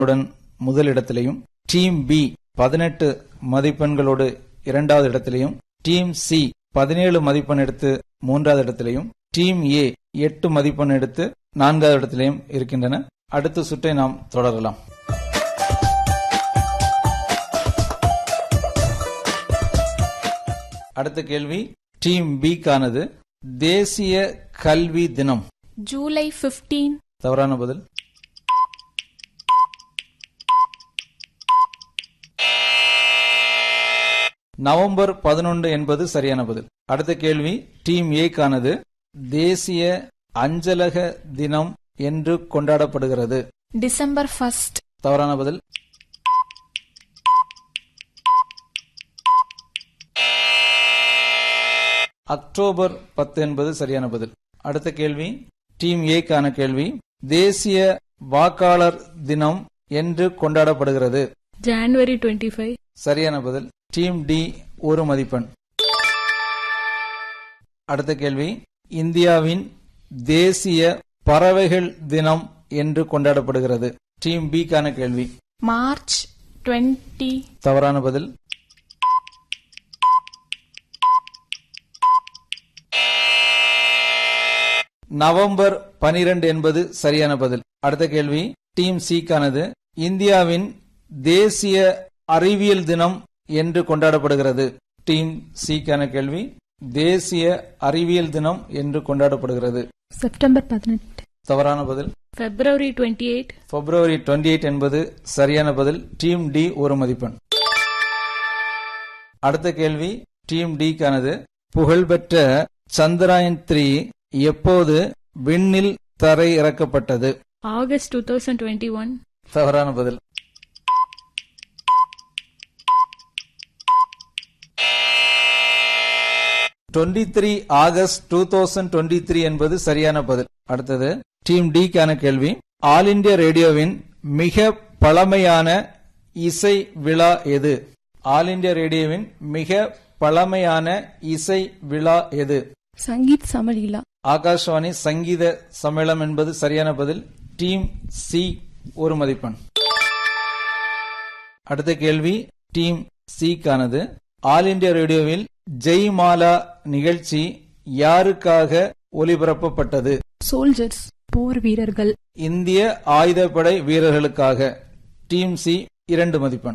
உடன் முதலிடத்திலையும் team B பதினெட்டு மதிப்பெண்களோடு இரண்டாவது இடத்திலையும் டீம் சி பதினேழு மதிப்பெண் எடுத்து மூன்றாவது இடத்திலையும் டீம் ஏ எட்டு மதிப்பெண் எடுத்து நான்காவது இடத்திலையும் இருக்கின்றன அடுத்த சுற்றை நாம் தொடரலாம் அடுத்த கேள்வி டீம் பிக்கானது தேசிய கல்வி தினம் ஜூலை 15 தவறான பதில் நவம்பர் பதினொன்று என்பது சரியான பதில் அடுத்த கேள்வி டீம் ஏக்கானது தேசிய அஞ்சலக தினம் என்று கொண்டாடப்படுகிறது டிசம்பர் 1 தவறான பதில் அக்டோபர் பத்து என்பது சரியான பதில் அடுத்த கேள்வி டீம் ஏக்கான கேள்வி தேசிய வாக்காளர் தினம் என்று கொண்டாடப்படுகிறது ஜான்வரி 25 சரியான பதில் டீம் டி ஒரு மதிப்பெண் அடுத்த கேள்வி இந்தியாவின் தேசிய பறவைகள் தினம் என்று கொண்டாடப்படுகிறது டீம் பிக்கான கேள்வி மார்ச் 20 தவறான பதில் நவம்பர் பனிரெண்டு என்பது சரியான பதில் அடுத்த கேள்வி டீம் சிக்கானது இந்தியாவின் தேசிய அறிவியல் தினம் என்று கொண்டாடப்படுகிறது டீம் சிக்கான கேள்வி தேசிய அறிவியல் தினம் என்று கொண்டாடப்படுகிறது செப்டம்பர் பதினெட்டு தவறான பதில் பிப்ரவரி 28 பிப்ரவரி 28 என்பது சரியான பதில் டீம் டி ஒரு மதிப்பெண் அடுத்த கேள்வி டீம் டிக்கானது புகழ்பெற்ற சந்திராயன் த்ரீ எப்போது விண்ணில் தரை இறக்கப்பட்டது ஆகஸ்ட் 2021 தவறான பதில் twenty three August two thousand twenty three என்பது சரியான பதில் அடுத்தது டீம் டிக்கான கேள்வி ஆல் இந்தியா ரேடியோவின் மிக பழமையான இசை விழா எது ஆல் இந்தியா ரேடியோவின் மிக பழமையான இசை விழா எது சங்கீத் சமலீலா ஆகாஷ்வாணி சங்கீத சம்மேளனம் என்பது சரியான பதில் டீம் சி ஒரு மதிப்பெண் அடுத்த கேள்வி டீம் சிக்கானது ஆல் இந்தியா ரேடியோவில் ஜெய் மாலா நிகழ்ச்சி யாருக்காக ஒலிபரப்பப்பட்டது சோல்ஜர்ஸ் போர் வீரர்கள் இந்திய ஆயுதப்படை வீரர்களுக்காக டீம் சி இரண்டு மதிப்பெண்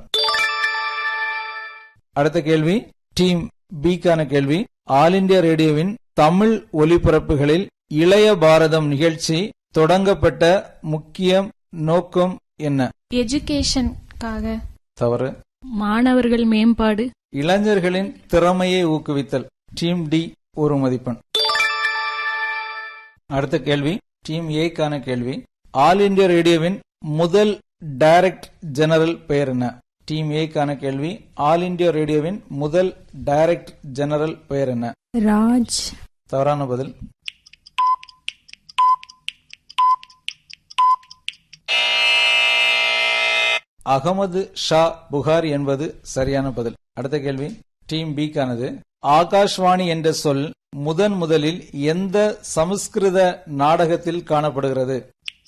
அடுத்த கேள்வி டீம் பிக்கான கேள்வி ஆல் இந்தியா ரேடியோவின் தமிழ் ஒலிபரப்புகளில் இளைய பாரதம் நிகழ்ச்சி தொடங்கப்பட்ட முக்கிய நோக்கம் என்ன எஜுகேஷனுக்காக தவறு மாணவர்கள் மேம்பாடு இளைஞர்களின் திறமையை ஊக்குவித்தல் டீம் டி ஒரு மதிப்பெண் அடுத்த கேள்வி டீம் ஏக்கான கேள்வி ஆல் இந்தியா ரேடியோவின் முதல் டைரக்ட் ஜெனரல் பெயர் என்ன டீம் ஏக்கான கேள்வி ஆல் இந்தியா ரேடியோவின் முதல் டைரக்ட் ஜெனரல் பெயர் என்ன ராஜ் தவறான பதில் அகமது ஷா புகாரி என்பது சரியான பதில் அடுத்த கேள்வி டீம் பிக்கானது ஆகாஷ்வாணி என்ற சொல் முதன் முதலில் எந்த சமஸ்கிருத நாடகத்தில் காணப்படுகிறது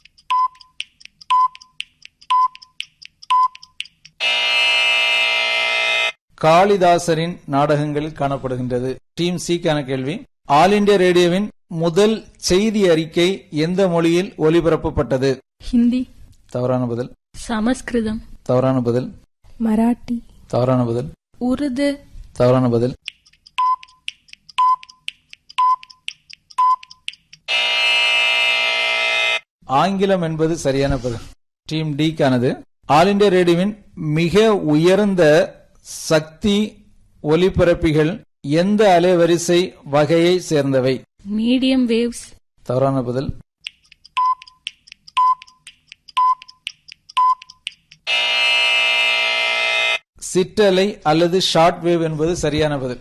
காளிதாசரின் நாடகங்களில் காணப்படுகின்றது டீம் சிக்கான கேள்வி ஆல் இந்தியா ரேடியோவின் முதல் செய்தி அறிக்கை எந்த மொழியில் ஒலிபரப்பப்பட்டது ஹிந்தி தவறான பதில் சமஸ்கிருதம் தவறான பதில் மராட்டி தவறான பதில் உருது தவறான பதில் ஆங்கிலம் என்பது சரியான பதில் டீம் டிக்கானது ஆல் இந்தியா ரேடியோவின் மிக உயர்ந்த சக்தி ஒலிபரப்பிகள் எந்த அலைவரிசை வகையை சேர்ந்தவை மீடியம் வேவ்ஸ் தவறான பதில் சிற்றலை அல்லது ஷார்ட் வேவ் என்பது சரியான பதில்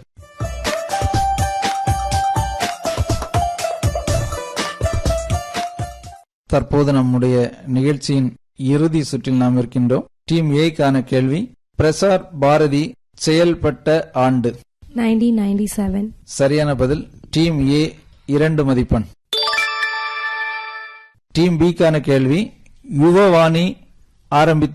தற்போது நம்முடைய நிகழ்ச்சியின் இறுதி சுற்றில் நாம் இருக்கின்றோம் டீம் ஏக்கான கேள்வி பிரசார் பாரதி செயல்பட்ட ஆண்டு நைன்டீன் நைன்டி செவன் சரியான பதில் டீம் ஏ இரண்டு மதிப்பெண் டீம் பிக்கான கேள்வி யுவவாணி ஆரம்பித்து